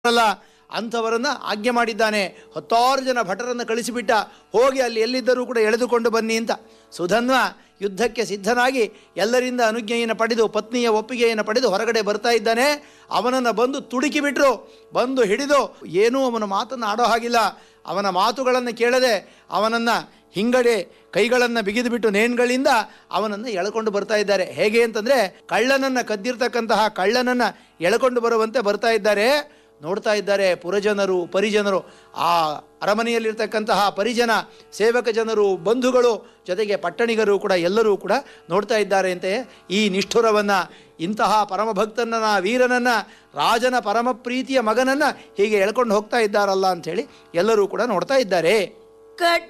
ಅಲ್ಲ ಅಂಥವರನ್ನ ಆಜ್ಞೆ ಮಾಡಿದ್ದಾನೆ ಹತ್ತಾರು ಜನ ಭಟರನ್ನು ಕಳಿಸಿಬಿಟ್ಟ ಹೋಗಿ ಅಲ್ಲಿ ಎಲ್ಲಿದ್ದರೂ ಕೂಡ ಎಳೆದುಕೊಂಡು ಬನ್ನಿ ಅಂತ ಸುಧನ್ವ ಯುದ್ಧಕ್ಕೆ ಸಿದ್ಧನಾಗಿ ಎಲ್ಲರಿಂದ ಅನುಜ್ಞೆಯನ್ನು ಪಡೆದು ಪತ್ನಿಯ ಒಪ್ಪಿಗೆಯನ್ನು ಪಡೆದು ಹೊರಗಡೆ ಬರ್ತಾ ಇದ್ದಾನೆ ಅವನನ್ನು ಬಂದು ತುಡುಕಿ ಬಿಟ್ರು ಬಂದು ಹಿಡಿದು ಏನೂ ಅವನ ಮಾತನ್ನು ಆಡೋ ಹಾಗಿಲ್ಲ ಅವನ ಮಾತುಗಳನ್ನು ಕೇಳದೆ ಅವನನ್ನು ಹಿಂಗಡೆ ಕೈಗಳನ್ನು ಬಿಗಿದು ಬಿಟ್ಟು ನೇಣ್ಗಳಿಂದ ಅವನನ್ನು ಎಳ್ಕೊಂಡು ಬರ್ತಾ ಇದ್ದಾರೆ ಹೇಗೆ ಅಂತಂದರೆ ಕಳ್ಳನನ್ನು ಕದ್ದಿರ್ತಕ್ಕಂತಹ ಕಳ್ಳನನ್ನು ಎಳ್ಕೊಂಡು ಬರುವಂತೆ ಬರ್ತಾ ಇದ್ದಾರೆ ನೋಡ್ತಾ ಇದ್ದಾರೆ ಪುರಜನರು ಪರಿಜನರು ಆ ಅರಮನೆಯಲ್ಲಿರ್ತಕ್ಕಂತಹ ಪರಿಜನ ಸೇವಕ ಜನರು ಬಂಧುಗಳು ಜೊತೆಗೆ ಪಟ್ಟಣಿಗರು ಕೂಡ ಎಲ್ಲರೂ ಕೂಡ ನೋಡ್ತಾ ಇದ್ದಾರೆ ಅಂತೆ ಈ ನಿಷ್ಠುರವನ್ನು ಇಂತಹ ಪರಮಭಕ್ತನನ್ನ ವೀರನನ್ನ ರಾಜನ ಪರಮ ಪ್ರೀತಿಯ ಮಗನನ್ನು ಹೀಗೆ ಎಳ್ಕೊಂಡು ಹೋಗ್ತಾ ಇದ್ದಾರಲ್ಲ ಅಂಥೇಳಿ ಎಲ್ಲರೂ ಕೂಡ ನೋಡ್ತಾ ಇದ್ದಾರೆ ಕಟ್